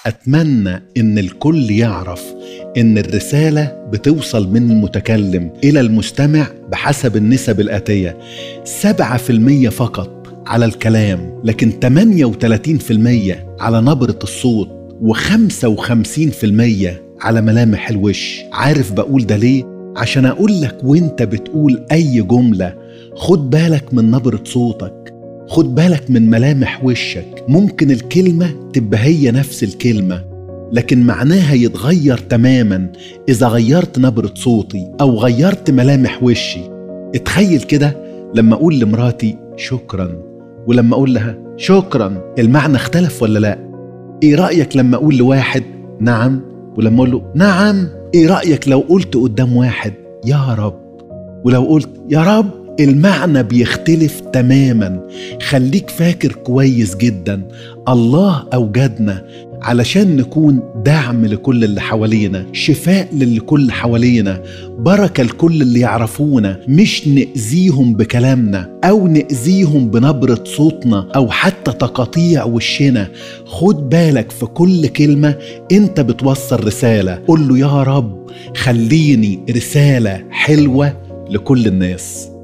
أتمنى إن الكل يعرف إن الرسالة بتوصل من المتكلم إلى المستمع بحسب النسب الآتية 7% فقط على الكلام لكن 38% على نبرة الصوت و55% على ملامح الوش عارف بقول ده ليه؟ عشان أقول لك وانت بتقول أي جملة خد بالك من نبرة صوتك خد بالك من ملامح وشك ممكن الكلمة تبقى هي نفس الكلمة لكن معناها يتغير تماما إذا غيرت نبرة صوتي أو غيرت ملامح وشي اتخيل كده لما أقول لمراتي شكرا ولما أقول لها شكرا المعنى اختلف ولا لا إيه رأيك لما أقول لواحد نعم ولما أقول له نعم إيه رأيك لو قلت قدام واحد يا رب ولو قلت يا رب المعنى بيختلف تماما خليك فاكر كويس جدا الله اوجدنا علشان نكون دعم لكل اللي حوالينا شفاء للكل حوالينا بركة لكل اللي يعرفونا مش نأذيهم بكلامنا أو نأذيهم بنبرة صوتنا أو حتى تقاطيع وشنا خد بالك في كل كلمة أنت بتوصل رسالة قل له يا رب خليني رسالة حلوة لكل الناس